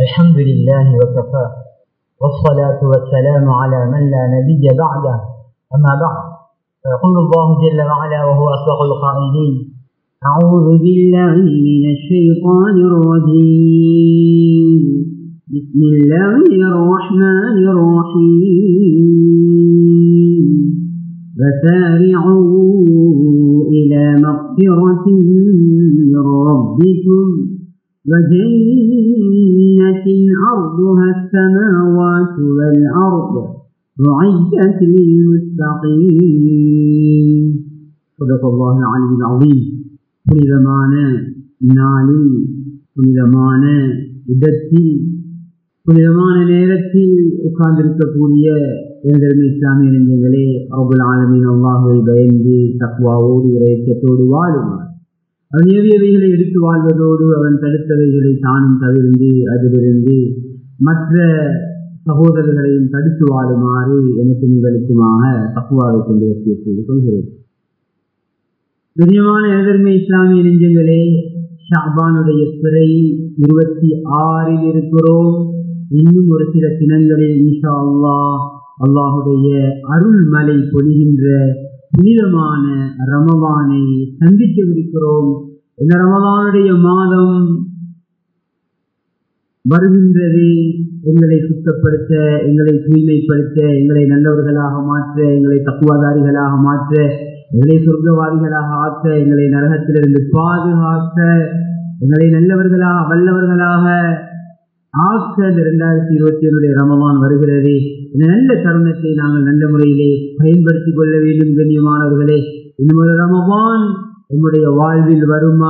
الحمد لله وكفى والصلاة والسلام على من لا نبي بعده أما بعد فيقول الله جل وعلا وهو أصدق القائلين أعوذ بالله من الشيطان الرجيم بسم الله الرحمن الرحيم فسارعوا إلى مغفرة من ربكم وجنة عرضها السماوات والأرض أعدت للمتقين صدق الله العلي العظيم புனிதமான நாளில் புனிதமான இடத்தில் புனிதமான நேரத்தில் உட்கார்ந்திருக்கக்கூடிய எங்கள் இஸ்லாமிய நெஞ்சங்களே அவுல் ஆலமின் அல்லாஹை பயந்து தக்குவாவோடு இறைச்சத்தோடு வாழுமாறு அவன் ஏவியவைகளை எடுத்து வாழ்வதோடு அவன் தடுத்தவைகளை தானும் தவிர்ந்து அதிலிருந்து மற்ற சகோதரர்களையும் தடுத்து வாழுமாறு எனக்கு உங்களுக்குமாக தக்குவாவை கொண்டு வசிய செய்து கொள்கிறேன் பிரியமான எதிர்மை இஸ்லாமிய நெஞ்சங்களே ஷாபானுடைய பிறை இருபத்தி ஆறில் இருக்கிறோம் இன்னும் ஒரு சில தினங்களில் இன்ஷா அல்லா அல்லாஹுடைய அருள்மலை பொழிகின்ற புனிதமான ரமவானை சந்திக்கவிருக்கிறோம் இந்த ரமவானுடைய மாதம் வருகின்றது எங்களை சுத்தப்படுத்த எங்களை தூய்மைப்படுத்த எங்களை நல்லவர்களாக மாற்ற எங்களை தக்குவாதாரிகளாக மாற்ற எங்களை சொர்க்கவாதிகளாக ஆக்க எங்களை நரகத்திலிருந்து பாதுகாக்க எங்களை நல்லவர்களாக வல்லவர்களாக ஆக்க இந்த இரண்டாயிரத்தி இருபத்தி ஒன்றுடைய ரமவான் வருகிறது இந்த நல்ல தருணத்தை நாங்கள் நல்ல முறையிலே பயன்படுத்திக் கொள்ள வேண்டும் கண்ணியமானவர்களே இன்னும் ஒரு ரமவான் நம்முடைய வாழ்வில் வருமா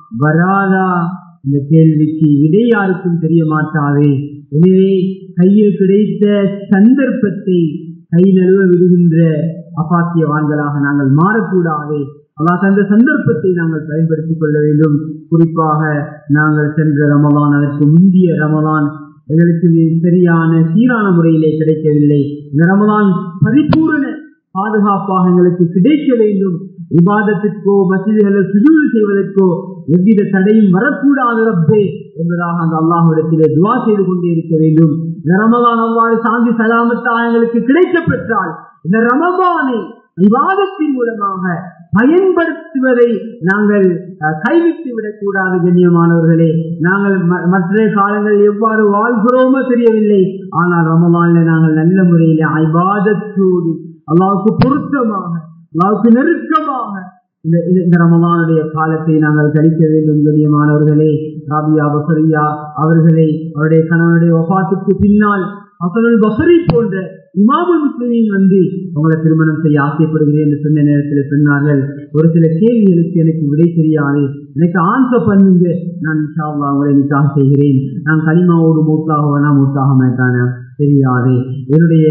வராதா இந்த கேள்விக்கு விடை யாருக்கும் தெரிய மாட்டாது எனவே கையில் கிடைத்த சந்தர்ப்பத்தை கை நழுவ விடுகின்ற அபாக்கியவான்களாக நாங்கள் மாறக்கூடாது அல்லாஹ் அந்த சந்தர்ப்பத்தை நாங்கள் பயன்படுத்திக் கொள்ள வேண்டும் குறிப்பாக நாங்கள் சென்ற ரமலான் அதற்கு முந்திய ரமலான் எங்களுக்கு சரியான சீரான முறையிலே கிடைக்கவில்லை இந்த ரமலான் பரிபூரண பாதுகாப்பாக எங்களுக்கு கிடைக்க வேண்டும் விவாதத்திற்கோ மசிதிகளில் சுஜூல் செய்வதற்கோ எவ்வித தடையும் வரக்கூடாது ரப்பே என்பதாக அந்த அல்லாஹிடத்திலே துவா செய்து கொண்டே இருக்க வேண்டும் இந்த ரமலான் அவ்வாறு சாந்தி சலாமத்தாக எங்களுக்கு கிடைக்க பெற்றால் இந்த ரமபானை விவாதத்தின் மூலமாக பயன்படுத்துவதை நாங்கள் கைவிட்டு விடக்கூடாது கண்ணியமானவர்களே நாங்கள் மற்ற காலங்கள் எவ்வாறு வாழ்கிறோமோ தெரியவில்லை ஆனால் ரமலான்ல நாங்கள் நல்ல முறையில் ஐபாதத்தோடு அல்லாவுக்கு பொருத்தமாக அல்லாவுக்கு நெருக்கமாக இந்த இந்த ரமலானுடைய காலத்தை நாங்கள் கழிக்க வேண்டும் கண்ணியமானவர்களே ராபியா பசரியா அவர்களை அவருடைய கணவனுடைய ஒபாத்துக்கு பின்னால் அசலுல் பசரி போன்ற இமாபு முஸ்லிமின் வந்து உங்களை திருமணம் செய்ய ஆசைப்படுகிறேன் என்று சொன்ன நேரத்தில் சொன்னார்கள் ஒரு சில கேள்விகளுக்கு எனக்கு விடை தெரியாது எனக்கு ஆன்சர் பண்ணுங்க நான் இன்ஷால்லா உங்களை நிக்காக செய்கிறேன் நான் களிமாவோடு மூத்தாக வேணா மூத்தாக மாட்டானா தெரியாது என்னுடைய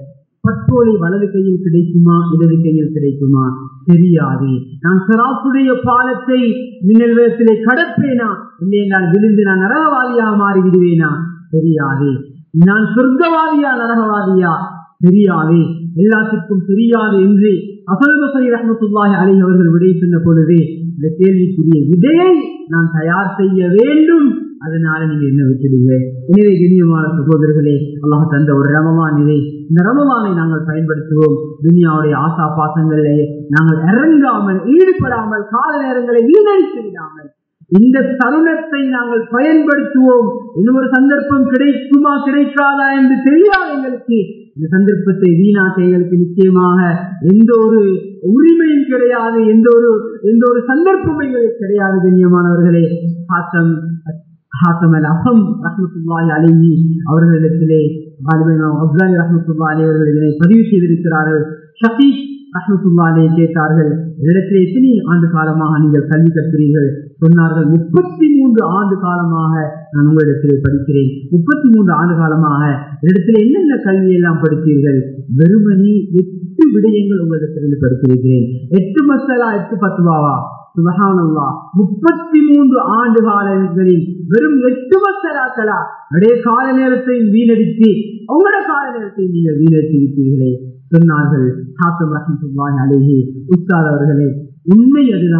பட்டோலை வலது கையில் கிடைக்குமா இடது கையில் கிடைக்குமா தெரியாது நான் சராசுடைய பாலத்தை மின்னல் வேகத்திலே கடப்பேனா இல்லை நான் விழுந்து நான் நரகவாதியாக மாறிவிடுவேனா தெரியாது நான் சொர்க்கவாதியா நரகவாதியா தெரியாது எல்லாத்திற்கும் தெரியாது என்று அசல் பசரி ரஹமத்துல்லாஹி அலி அவர்கள் விடை சொன்ன பொழுது இந்த கேள்விக்குரிய விடையை நான் தயார் செய்ய வேண்டும் அதனால நீங்க என்ன விட்டுடுங்க எனவே கண்ணியமான சகோதரர்களே அல்லாஹ் தந்த ஒரு ரமவான் இதை இந்த ரமவானை நாங்கள் பயன்படுத்துவோம் துனியாவுடைய ஆசா பாசங்களிலே நாங்கள் இறங்காமல் ஈடுபடாமல் கால நேரங்களை வீணடித்து விடாமல் இந்த தருணத்தை நாங்கள் பயன்படுத்துவோம் இன்னும் ஒரு சந்தர்ப்பம் கிடைக்குமா கிடைக்காதா என்று தெரியாது எங்களுக்கு இந்த சந்தர்ப்பத்தை வீணாக்க எங்களுக்கு நிச்சயமாக எந்த ஒரு உரிமையும் கிடையாது எந்த ஒரு எந்த ஒரு சந்தர்ப்பமும் எங்களுக்கு கிடையாது கண்ணியமானவர்களே ஹாசம் ஹாசம் அல் அசம் ரஹமத்துல்லாஹி அலிஹி அவர்களிடத்திலே அப்தாலி ரஹமத்துல்லா அலி அவர்கள் இதனை பதிவு செய்திருக்கிறார்கள் ஷபீஷ் ரஹமத்துல்லாலே கேட்டார்கள் இடத்திலே எத்தனை ஆண்டு காலமாக நீங்கள் கல்வி கற்கிறீர்கள் சொன்னார்கள் முப்பத்தி மூன்று ஆண்டு காலமாக நான் உங்களிடத்திலே படிக்கிறேன் முப்பத்தி மூன்று ஆண்டு காலமாக இடத்துல என்னென்ன கல்வி எல்லாம் படித்தீர்கள் வெறுமனி எட்டு விடயங்கள் உங்களிடத்திலிருந்து படித்திருக்கிறேன் எட்டு மசாலா எட்டு பத்துவாவா சுபகானல்லா முப்பத்தி மூன்று ஆண்டு காலங்களில் வெறும் எட்டு மசராக்களா அப்படியே கால நேரத்தையும் வீணடித்து உங்களோட கால நேரத்தையும் நீங்கள் வீணடித்து விட்டீர்களே சொன்னார்கள் ஹாசம் ரஹமத்துல்லாஹி அலேஹி உஸ்தாத் அவர்களே உண்மை அதுதான்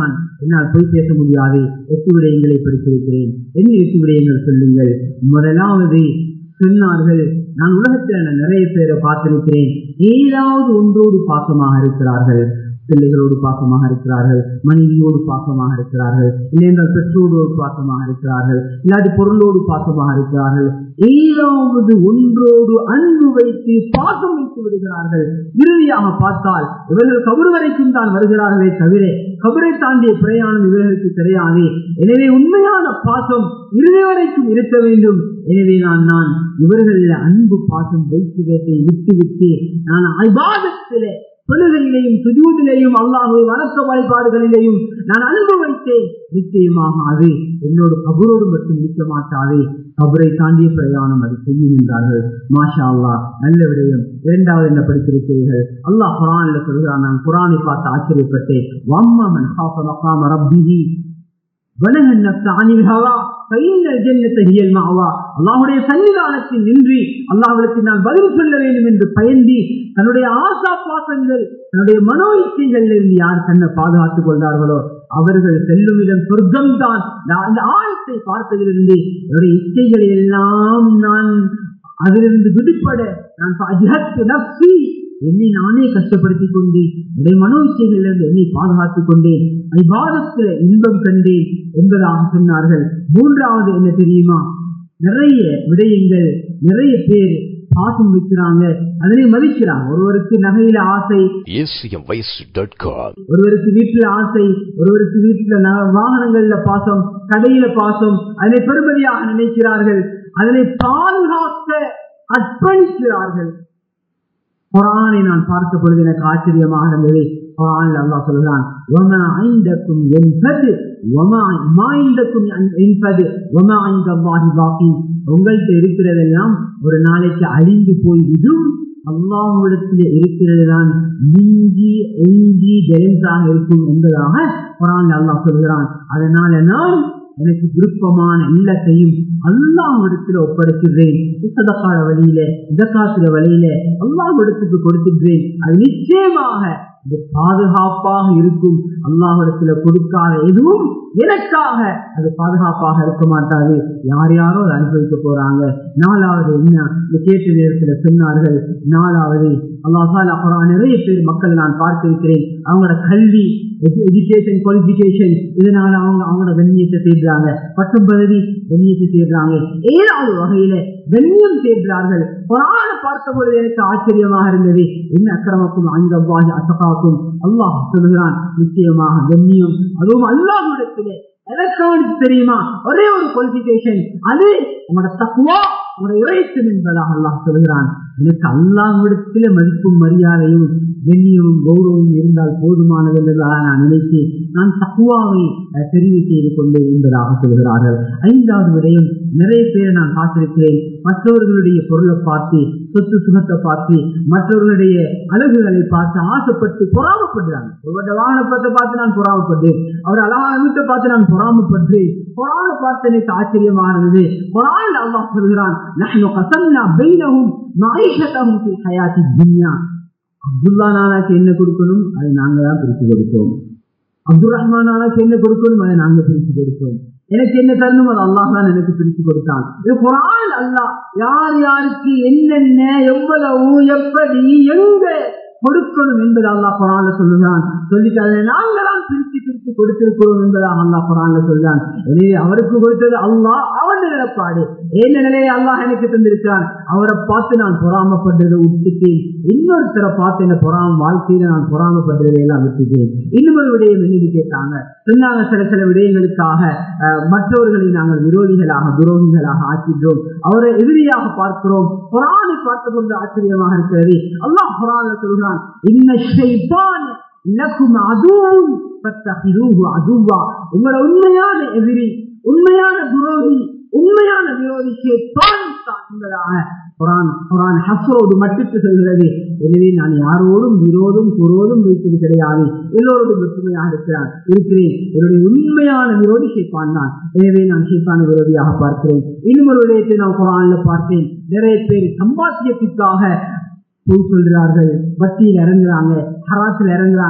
என்னால் போய் பேச முடியாது எட்டு விடயங்களை படித்திருக்கிறேன் என்ன எட்டு விடயங்கள் சொல்லுங்கள் முதலாவது சொன்னார்கள் நான் உலகத்தில் நிறைய பேரை பார்த்திருக்கிறேன் ஏதாவது ஒன்றோடு பாசமாக இருக்கிறார்கள் பிள்ளைகளோடு பாசமாக இருக்கிறார்கள் மனைவியோடு பாசமாக இருக்கிறார்கள் இல்லையென்றால் பெற்றோரோடு பாசமாக இருக்கிறார்கள் இல்லாட்டி பொருளோடு பாசமாக இருக்கிறார்கள் ஏதாவது ஒன்றோடு அன்பு வைத்து பாசம் வைத்து விடுகிறார்கள் இறுதியாக பார்த்தால் இவர்கள் கபரு வரைக்கும் தான் வருகிறார்களே தவிர கபரை தாண்டிய பிரயாணம் இவர்களுக்கு கிடையாது எனவே உண்மையான பாசம் இறுதி வரைக்கும் இருக்க வேண்டும் எனவே நான் நான் இவர்களில் அன்பு பாசம் வைத்து வைத்தை விட்டு விட்டு நான் ஐபாதத்திலே தொழுகையிலேயும் சுஜூதிலேயும் அல்லாஹுவை வணக்க வழிபாடுகளிலேயும் நான் அன்பு வைத்தேன் நிச்சயமாக அது என்னோடு கபரோடு மட்டும் நிற்க மாட்டாது கபரை தாண்டிய பிரயாணம் அது செய்யும் என்றார்கள் மாஷா அல்லா நல்ல விடயம் இரண்டாவது என்ன படித்திருக்கிறீர்கள் அல்லாஹ் குரானில் சொல்கிறான் நான் குரானை பார்த்து ஆச்சரியப்பட்டேன் வம்மன் ஹாஃப மகாம ரப்பிஹி ونهى النفس عن الهوى فإن الجنة هي المأوى அல்லாஹ்வுடைய சன்னிதானத்தில் நின்று அல்லாஹ்விற்கு நான் பதில் சொல்ல வேண்டும் என்று பயந்தி தன்னுடைய ஆசா பாசங்கள் தன்னுடைய மனோ இச்சைகளில் இருந்து யார் தன்னை பாதுகாத்துக் கொள்றார்களோ அவர்கள் செல்லும் இடம் சொர்க்கம் தான் அந்த ஆழத்தை பார்த்ததிலிருந்து என்னுடைய இச்சைகளை எல்லாம் நான் அதிலிருந்து விடுபட நான் நப்சி என்னை நானே கஷ்டப்படுத்திக் கொண்டேன் என்னுடைய மனோ இச்சைகளிலிருந்து என்னை பாதுகாத்துக் கொண்டேன் விவாதத்தில் இன்பம் கண்டேன் என்பதாக சொன்னார்கள் மூன்றாவது என்ன தெரியுமா நிறைய விடயங்கள் நிறைய பேர் பாசம் வைக்கிறாங்க அதனை மதிக்கிறாங்க ஒருவருக்கு நகையில ஆசை ஒருவருக்கு வீட்டுல ஆசை ஒருவருக்கு வீட்டுல வாகனங்கள்ல பாசம் கடையில பாசம் அதனை பெருமதியாக நினைக்கிறார்கள் அதனை பாதுகாக்க அர்ப்பணிக்கிறார்கள் குரானை நான் பார்த்த பொழுது எனக்கு ஆச்சரியமாக இருந்தது குரானில் அல்லாஹ் சொல்கிறான் வமா ஐந்தக்கும் என்பது வமா மாய்ந்தக்கும் என்பது வமா ஐந்தல்லாஹி பாக்கி உங்கள்கிட்ட இருக்கிறதெல்லாம் ஒரு நாளைக்கு அழிந்து போய்விடும் அல்லாஹ்விடத்தில் இருக்கிறது தான் மிஞ்சி எஞ்சி பேலன்ஸாக இருக்கும் என்பதாக குரான் அல்லாஹ் சொல்கிறான் அதனால நான் எனக்கு விருப்பமான இல்லத்தையும் அல்லாஹ்விடத்தில் ஒப்படைக்கிறேன் சதக்கார வழியில இதக்காசுற வழியில அல்லாஹ்விடத்துக்கு கொடுத்துக்கிறேன் அது நிச்சயமாக இது பாதுகாப்பாக இருக்கும் அல்லாஹிடத்துல கொடுக்காத எதுவும் எனக்காக அது பாதுகாப்பாக இருக்க மாட்டாது யார் யாரோ அதை அனுபவிக்க போறாங்க நாலாவது என்ன இந்த கேட்ட நேரத்துல சொன்னார்கள் நாலாவது அல்லாஹால அப்புறம் நிறைய பேர் மக்கள் நான் பார்த்திருக்கிறேன் அவங்களோட கல்வி எஜுகேஷன் குவாலிபிகேஷன் இதனால அவங்க அவங்களோட கண்ணியத்தை தேடுறாங்க பட்டம் பதவி கண்ணியத்தை தேடுறாங்க ஏதாவது வகையில கண்ணியம் தேடுறார்கள் குரான பார்த்த பொழுது எனக்கு ஆச்சரியமாக இருந்தது என்ன அக்கிரமக்கும் அங்கவாகி அசகாக்கும் அல்லாஹ் சொல்கிறான் நிச்சயமாக கண்ணியம் அதுவும் அல்லாஹிடத்திலே எலக்ட்ரானிக்ஸ் தெரியுமா ஒரே ஒரு குவாலிபிகேஷன் அது உங்களோட தக்குவா உங்களோட இறைச்சம் என்பதாக அல்லாஹ் சொல்கிறான் எனக்கு அல்லாஹ்விடத்தில மதிப்பும் மரியாதையும் கண்ணியமும் கௌரவமும் இருந்தால் போதுமானது என்பதாக நான் நினைத்தேன் நான் தக்குவாவை தெரிவு செய்து கொண்டேன் என்பதாக சொல்கிறார்கள் ஐந்தாவது விடயம் நிறைய பேரை நான் பார்த்திருக்கிறேன் மற்றவர்களுடைய பொருளை பார்த்து சொத்து சுகத்தை பார்த்து மற்றவர்களுடைய அழகுகளை பார்த்து ஆசைப்பட்டு பொறாமப்படுறாங்க ஒருவருடைய வாகனப்பத்தை பார்த்து நான் பொறாமப்பட்டேன் அவர் அழகான வீட்டை பார்த்து நான் பொறாமப்பட்டு பொறாம பார்த்து எனக்கு ஆச்சரியமாக இருந்தது பொறாமல் அல்லாஹ் சொல்கிறான் நஹ்னு கசம்னா பைனஹும் மாயிஷத்தஹும் ஃபில் ஹயாத்தி துன்யா அப்துல்லா நானாக்கு என்ன கொடுக்கணும் அதை நாங்க தான் பிரித்து கொடுத்தோம் அப்துல் ரஹ்மான் நானாக்கு என்ன கொடுக்கணும் அதை நாங்க பிரித்து கொடுத்தோம் எனக்கு என்ன தரணும் அது அல்லாஹ் தான் எனக்கு பிரித்து கொடுத்தான் இது குரான் அல்லாஹ் யார் யாருக்கு என்னென்ன எவ்வளவு எப்படி எங்க கொடுக்கணும் என்பது அல்லாஹ் குரான்ல சொல்லுகிறான் சொல்லிட்டு அதை நாங்கள் தான் பிரித்து பிரித்து கொடுத்திருக்கிறோம் என்பதாக அல்லாஹ் குரான்ல சொல்றான் எனவே அவருக்கு கொடுத்தது அல்லாஹ் அவன் நிலப்பாடு என்ன நிலையை அல்லாஹ் எனக்கு தந்திருக்கான் அவரை பார்த்து நான் பொறாமப்பட்டதை விட்டுட்டேன் இன்னொருத்தரை பார்த்து என்ன பொறாம வாழ்க்கையில நான் பொறாமப்பட்டதை எல்லாம் விட்டுட்டேன் இன்னும் ஒரு விடயம் என்னது கேட்டாங்க சொன்னாங்க சில சில விடயங்களுக்காக மற்றவர்களை நாங்கள் விரோதிகளாக துரோகிகளாக ஆக்கின்றோம் அவரை எதிரியாக பார்க்கிறோம் குரானை பார்த்து கொண்டு ஆச்சரியமாக இருக்கிறது அல்லாஹ் குரான்ல சொல்கிறான் இன்ன ஷைத்தான் லக்கும் அதுவும் அதுவா உங்களோட உண்மையான எதிரி உண்மையான துரோகி உண்மையான விரோதி ஷைத்தான் தான் என்பதாக குரான் குரான் ஹசோடு மட்டிட்டு சொல்கிறது எனவே நான் யாரோடும் விரோதம் குரோதும் வைப்பது கிடையாது எல்லோரோடும் ஒற்றுமையாக இருக்கிறான் இருக்கிறேன் என்னுடைய உண்மையான விரோதி ஷேப்பான் தான் எனவே நான் ஷேப்பான விரோதியாக பார்க்கிறேன் இன்னும் ஒரு விடயத்தை நான் குரான்ல பார்த்தேன் நிறைய பேர் சம்பாத்தியத்திற்காக பொய் சொல்கிறார்கள் வட்டியில் இறங்குறாங்க ஹராத்தில் இறங்குறாங்க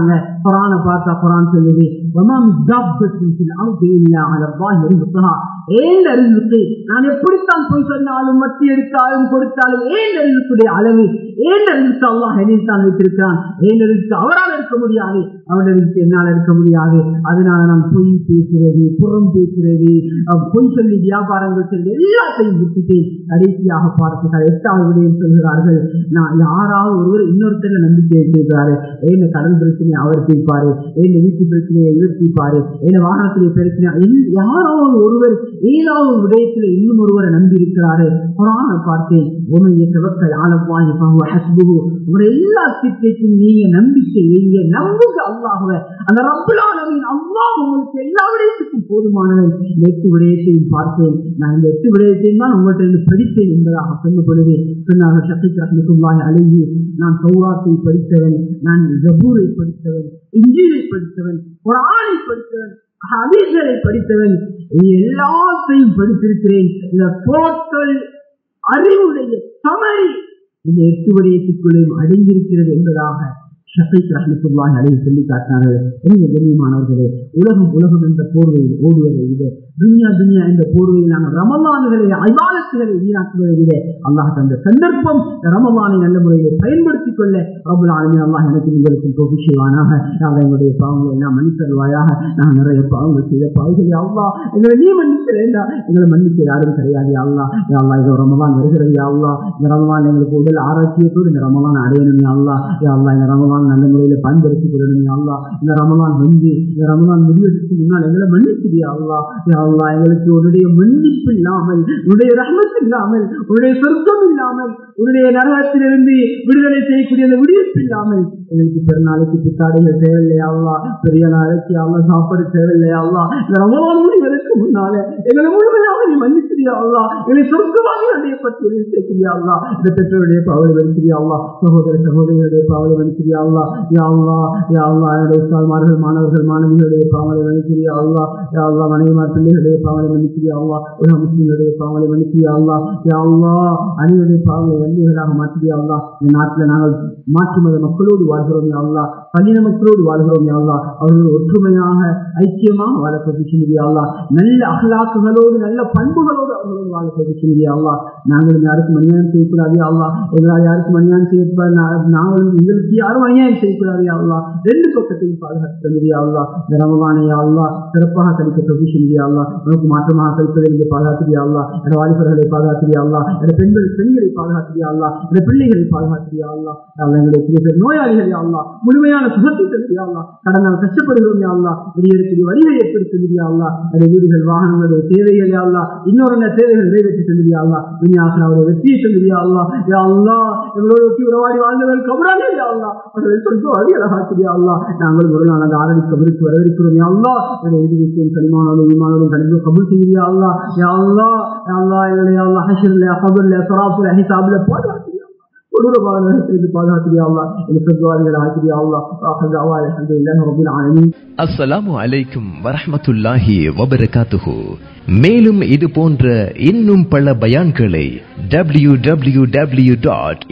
குரானை பார்த்தா குரான் சொல்லுது வமாம் தாப்பத்தின் சில அவுக்கு இல்ல அலவாஹ் இருந்துக்கா ஏன் அறிவுக்கு நான் எப்படித்தான் போய் சொன்னாலும் மத்தி எடுத்தாலும் கொடுத்தாலும் ஏன் அறிவுக்குடைய அளவு ஏன் அறிவுக்கு அல்லாஹ் என்னைத்தான் வைத்திருக்கிறான் ஏன் அறிவுக்கு அவரால் இருக்க முடியாது அவர்களுக்கு என்னால் இருக்க முடியாது அதனால நாம் பொய் பேசுறது புறம் பேசுறது அஹ் பொய் சொல்லி வியாபாரங்கள் செய்வது எல்லாத்தையும் விட்டுட்டு கடைசியாக பார்த்துக்கிறார் எட்டாவது விடயம் சொல்கிறார்கள் நான் யாராவது ஒருவர் இன்னொருத்தர நம்பிக்கை வச்சிருக்கிறாரு ஏன் கடன் பிரச்சனை அவர் தீர்ப்பாரு ஏன் வீட்டு பிரச்சனையை இவர் தீர்ப்பாரு ஏன் வாகனத்திலே பிரச்சனை எல்- யாராவது ஒருவர் ஏதாவது ஒரு விடயத்தில் இன்னும் ஒருவரை நம்பி இருக்கிறாரு குரான பார்த்தேன் உமைய தவக்கல் ஆலவாகி பகுவ ஹஸ்புகு உங்களுடைய எல்லா திட்டைக்கும் நீங்க நம்பிக்கை வைங்க நம்புங்க அல்லாஹுவ அந்த ரப்பலானவின் அல்லாஹ் உங்களுக்கு எல்லா விடயத்துக்கும் போதுமானவன் இந்த எட்டு விடயத்தையும் பார்த்தேன் நான் இந்த எட்டு விடயத்தையும் தான் உங்கள்கிட்ட இருந்து படித்தேன் என்பதாக சொன்ன பொழுது சொன்னார்கள் ஷஃபிக் ரஹமத்துல்லாஹி அலைஹி நான் சௌராத்தை படித்தவன் நான் ஜபூரை படித்தவன் இஞ்சிலை படித்தவன் குரானை படித்தவன் ஹதீஸ்களை படித்தவன் இது எல்லாத்தையும் படித்திருக்கிறேன் இந்த டோட்டல் அறிவுடைய சமரி இந்த எட்டு விடயத்துக்குள்ளேயும் அடங்கியிருக்கிறது என்பதாக ஷஃபீக் ரஹமத்துல்லாஹி அலைஹி சொல்லி காட்டினார்கள் என்ன கண்ணியமானவர்களே உலகம் உலகம் என்ற போர்வையில் ஓடுவதை விட துன்யா துன்யா என்ற போர்வையில் நாங்கள் ரமலான்களை ஐவாலத்துகளை வீணாக்குவதை விட அல்லாஹ் தந்த சந்தர்ப்பம் இந்த ரமலானை நல்ல முறையில் பயன்படுத்திக் கொள்ள ரபுல் ஆலமின் அல்லாஹ் எனக்கு உங்களுக்கும் தோல்வி செய்வானாக நாங்கள் எங்களுடைய பாவங்களை எல்லாம் மன்னித்தருவாயாக நான் நிறைய பாவங்கள் செய்த பாவங்களை அல்லா எங்களை நீ மன்னிக்க வேண்டாம் எங்களை மன்னிக்க யாரும் கிடையாது அல்லா அல்லா இது ரமலான் வருகிறது யா அல்லா இந்த ரமலான் எங்களுக்கு உடல் ஆரோக்கியத்தோடு இந்த ரமலான் அடையணும் யா அல்லா யா அல்லா இந்த ரமலான் நல்ல முறையில் பயன்படுத்திக் கொள்ளணும் யா அல்லா இந்த ரமலான் வந்து இந்த ரமலான் முடிவதற்கு முன்னால் எங்களை மன்னிச்சிடியா அல்லா யா அல்லா எங்களுக்கு உன்னுடைய மன்னிப்பு இல்லாமல் உன்னுடைய ரஹமத் இல்லாமல் உன்னுடைய சொர்க்கம் இல்லாமல் உன்னுடைய நரகத்திலிருந்து விடுதலை செய்யக்கூடிய அந்த விடுவிப்பு இல்லாமல் எங்களுக்கு பெருநாளைக்கு புத்தாடைகள் தேவையில்லையா அல்லா பெரிய நாளைக்கு அல்லா சாப்பாடு தேவையில்லையா அல்லா இந்த ரமலான் முடிவதற்கு முன்னால எங்களை முழுமையாக நீ மன்னிச்சிரியா அல்லா எங்களை சொர்க்கமாக என்னுடைய பட்டியலில் சேர்க்கிறியா அல்லா இந்த பெற்றோருடைய பாவலை மன்னிச்சிரியா அல்லா சகோதர சகோதரிகளுடைய பாவலை மன்னிச்சிரியா அல்லா யா அல்லா யா அல்லா என்னுடைய உஸ்தால்மார்கள் மாணவர்கள் மாணவிகளுடைய பாவலை மன்னிச்சிரியா அல்லா யா அல்லா மனைவிமார் பிள்ளைகளுடைய பாவலை மன்னிச்சிரியா அல்லா உலக முஸ்லிம்களுடைய பாவலை மன்னிச்சிரியா அல்லா யா அல்லா அனைவருடைய பாவலை வன்மைகளாக மாற்றியா அல்லா இந்த நாட்டில் நாங்கள் மாற்று மத மக்களோடு வாழ்கிறோம் யா அல்லா பல்லின மக்களோடு வாழ்கிறோம் யா அல்லா அவர்கள் ஒற்றுமையாக ஐக்கியமாக வாழ பிரதிஷ்டியா அல்லா நல்ல அகலாக்குகளோடு நல்ல பண்புகளோடு அவர்களோடு வாழ பிரதிஷ்டியா அல்லா நாங்களும் யாருக்கும் அநியாயம் செய்யக்கூடாது யா அல்லா எங்களால் யாருக்கும் அநியாயம் செய்யக்கூடாது நாங்களும் எங்களுக்கு யாரும் அநியாயம் செய்யக்கூடாது யா அல்லா ரெண்டு பக்கத்தையும் பாதுகாத்து தந்திரியா அல்லா இந்த ரமவானை யா அல்லா சிறப்பாக கழிக்க பிரதிஷ்டியா அல்லா உனக்கு மாற்றமாக கழிப்பதை என்று பாதுகாத்திரியா அல்லா என வாலிபர்களை பாதுகாத்திரியா அல்லா என பெண்கள் பெண்களை பாதுகாத்திரியா அல்லா என பிள்ளைகளை பாதுகாத்திரியா அல்லா அல்லா எங்களுடைய சிறிய பேர் நோயாளிகள் யா அல்லா முழுமையான சுகத்தை தந்திரியா அல்லா கடனால் கஷ்டப்படுகிறோம் யா அல்லா வெளியேறக்கூடிய வழியை ஏற்படுத்தி தந்திரியா அல்லா என வீடுகள் வாகனங்களுடைய தேவைகள் யா அல்லா இன்னொரு தேவைகள் நிறைவேற்றி தந்திரியா அல்லா துணியாசனாவுடைய வெற்றியை தந்திரியா அல்லா யா அல்லா எங்களோட ஒட்டி உறவாடி வாழ்ந்தவர்கள் கபரானே யா அல்லா அவர்களை சொல்லிட்டு அடியழகாக்கிறியா அல்லா நாங்கள் ஒரு நாள் அந்த ஆரடி கபருக்கு வரவிருக்கிறோம் யா அல்லா என்னுடைய இறுதி விஷயம் கனிமானோடும் ஈமானோடும் கண்டிப்பாக கபூல் செய்கிறியா அல்லா யா அல்லா யா அல்லா என்னுடைய அல்லா ஹஷர்ல கபர்ல சராப்புல ஹிசாப்ல பாதுகாக்கிறியா கொடூரமான நேரத்திலிருந்து பாதுகாக்கிறியா அல்லா எனக்கு சொர்க்கவாதிகள் ஆக்கிறியா அல்லா ஆஹ் அவாய் அல்ஹம்துலில்லாஹி ரப்பில் ஆலமீன் அஸ்ஸலாமு அலைக்கும் வரஹ்மத்துல்லாஹி வபரகாத்துஹு மேலும் இது போன்ற இன்னும் பல பயான்களை W W W dot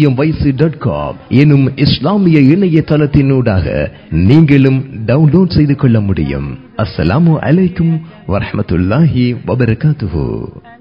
dot com எனும் இஸ்லாமிய இணையதளத்தினூடாக நீங்களும் டவுன்லோட் செய்து கொள்ள முடியும் அஸ்ஸலாமு அலைக்கும் வரஹ்மத்துல்லாஹி வபரகாத்துஹு